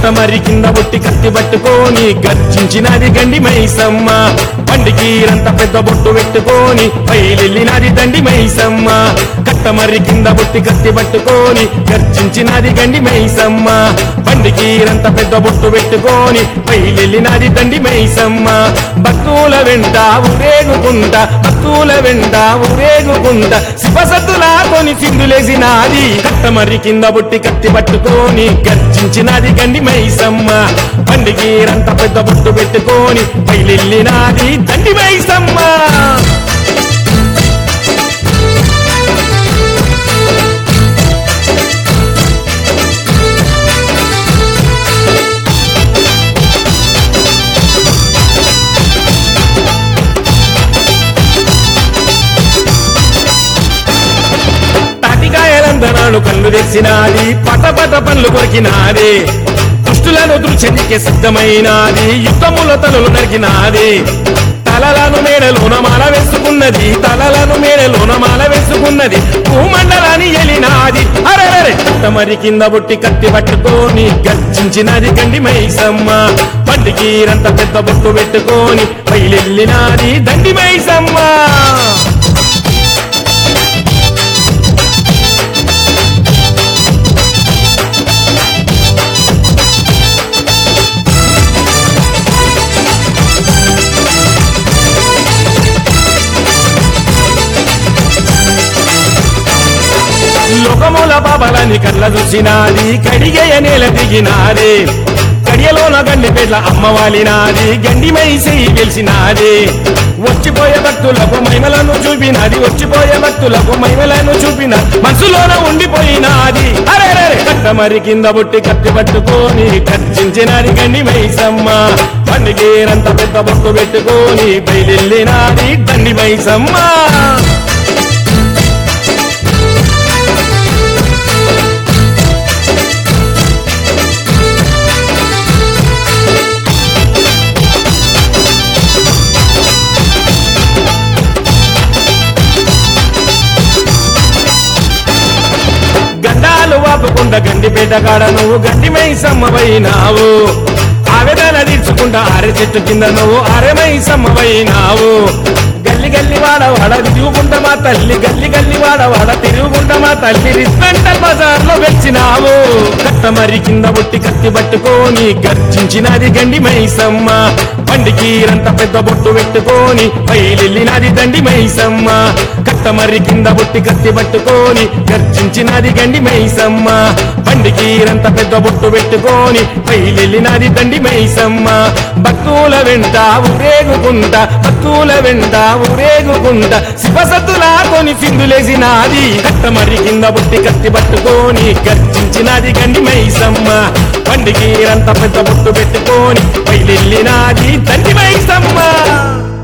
కట్టమరి కింద బొట్టి కత్తి పట్టుకొని గర్జించినది గండి మైసమ్మ బండికి రంత పెద్ద బొట్టు పెట్టుకొని పైలెళ్ళినది దండి మైసమ్మ కట్టమరి కింద బొట్టి కత్తి పట్టుకొని గర్జించినది గండి మైసమ్మ బండికి రంత పెద్ద బొట్టు పెట్టుకొని పైలెళ్ళినది దండి మైసమ్మ భక్తుల వెంట ఊరేగుకుంటా భక్తుల వెంట ఊరేగుకుంటా శివసత్తులా కొని సింధులేసినాది కట్టమర్రి కింద బొట్టి కత్తి పట్టుకొని గర్జించినది గండి మైసమ్మ బండికి రంత పెద్ద బొట్టు పెట్టుకొని పైలెళ్ళినాది దండి మైసమ్మ తాటికాయలందనాలు కళ్ళు తెచ్చినాది పటపట పనులు కొరికినాది దుష్టులను దృశ్యనికి సిద్ధమైనాది యుద్ధముల తలలు నరికినాది తలలను మేడలోన మాల వేసుకున్నది తలలను మేడలోన మాల వేసుకున్నది భూమండలాన్ని ఎలినాది అరెరే మరి కింద బొట్టి కత్తి పట్టుకొని గర్జించినది గండి మైసమ్మ బండికి రంత పెద్ద బొట్టు పెట్టుకొని పైలెళ్ళినాది దండి మైసమ్మ లోకముల బాబలని కళ్ళ చూసినాది కడిగేయ నేల దిగినాది కడియలోన గండి పెట్ల అమ్మవాలినాది గండి మైసి గెలిచినాది వచ్చిపోయే భక్తులకు మహిమలను చూపినది వచ్చిపోయే భక్తులకు మహిమలను చూపిన మనసులోన ఉండిపోయినాది అరే కట్టమరి కింద బొట్టి కత్తి పట్టుకొని కర్చించినది గండి మైసమ్మ పండుగేరంత పెద్ద బొట్టు పెట్టుకొని బయలునాది దండి మైసమ్మ గండాలు వాపుకుంటా గండిపేట కాడ నువ్వు గండి మైసమ్మవైనావు ఆవేదన తీర్చుకుంటా అరె చెట్టు కింద నువ్వు అరె మైసమ్మవైనావు గల్లి గల్లి వాడ వాడ తిరుగుకుంటా మా తల్లి గల్లి గల్లి వాడ వాడ తిరుగుకుంటా మా తల్లి రిస్మెంటల్ బజార్ లో వెచ్చినావు కట్టమరి కింద బొట్టి కత్తి పట్టుకొని గర్జించినది గండి మైసమ్మ బండికి రంత పెద్ద బొట్టు పెట్టుకొని పైలెళ్ళినది దండి మైసమ్మ కట్టమర్రి కింద బొట్టి కత్తి పట్టుకొని గర్జించినది గండి మైసమ్మ బండికి రంత పెద్ద బొట్టు పెట్టుకొని పైలెళ్ళినది దండి మైసమ్మ భక్తుల వెంట ఊరేగుకుంటా భక్తుల వెంట ఊరేగుకుంటా శివసత్తులా కొని సింధులేసినాది కట్టమర్రి కింద బొట్టి కత్తి పట్టుకొని గర్జించినది గండి మైసమ్మ బండికి రంత పెద్ద బొట్టు పెట్టుకొని పైలెళ్ళినాది దండి మైసమ్మ